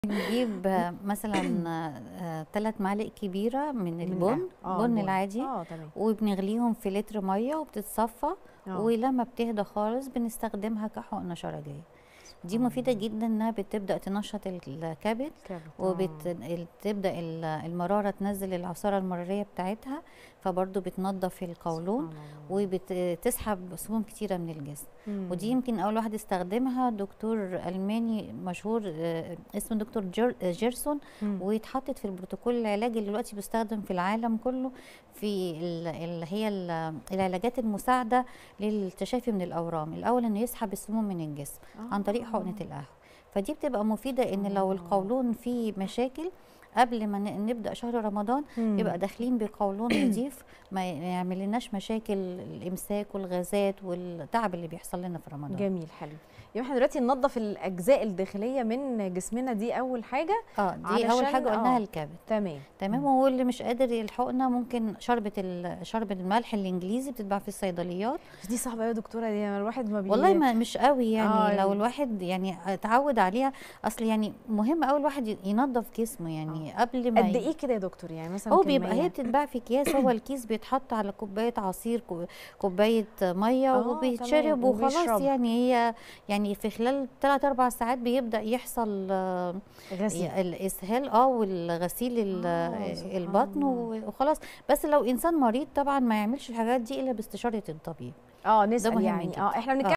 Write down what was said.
نجيب مثلا ثلاث معالق كبيره من من البن القهوة. آه، بن البن. العادي اه تمام وبنغليهم في لتر ميه وبتتصفى آه. ولما بتهدى خالص بنستخدمها كحقنه شرجيه دي مفيده جدا انها بتبدا تنشط الكبد كابت. آه. وبتبدا المراره تنزل العصاره المراريه بتاعتها فبرضو بتنظف القولون سبحان الله. وبتسحب سموم كتيره من الجسم مم. ودي يمكن اول واحد استخدمها دكتور الماني مشهور آه، اسمه دكتور جير جيرسون مم. واتحطت في البروتوكول العلاجي اللي دلوقتي بيستخدم في العالم كله في ال- اللي هي ال- العلاجات المساعده للتشافي من الاورام الاول انه يسحب السموم من الجسم عن طريق حقنه القهوه فدي بتبقى مفيده ان لو آه. القولون فيه مشاكل قبل ما ن- نبدا شهر رمضان مم. يبقى داخلين بقولون نظيف ما يعمل لناش مشاكل الامساك والغازات والتعب اللي بيحصل لنا في رمضان جميل حلو يبقى احنا دلوقتي ننظف الاجزاء الداخليه من جسمنا دي اول حاجه اه دي علشان- اول حاجه قلناها آه. الكبد تمام تمام واللي مش قادر الحقنه ممكن شربة ال- شرب الملح الانجليزي بتتباع في الصيدليات بس دي صعبه قوي يا دكتوره دي الواحد ما بي والله ما مش قوي يعني آه، لو يعني- الواحد يعني اتعود عليها اصل يعني مهم قوي الواحد ي- ينظف جسمه يعني قبل ما قد ي- ايه كده يا دكتور يعني مثلا هو بيبقى كمية؟ هي بتتباع في اكياس هو الكيس بيتحط على كوبايه عصير كو- كوبايه ميه آه، وبيتشرب تمام، وخلاص وبيشرب. يعني هي يعني في خلال 3 4 ساعات بيبدا يحصل آه، غسيل الاسهال اه والغسيل ال- آه، سبحان البطن الله. وخلاص بس لو انسان مريض طبعا ما يعملش الحاجات دي الا باستشاره الطبيب اه نسال مهم يعني جدا. اه احنا بنتكلم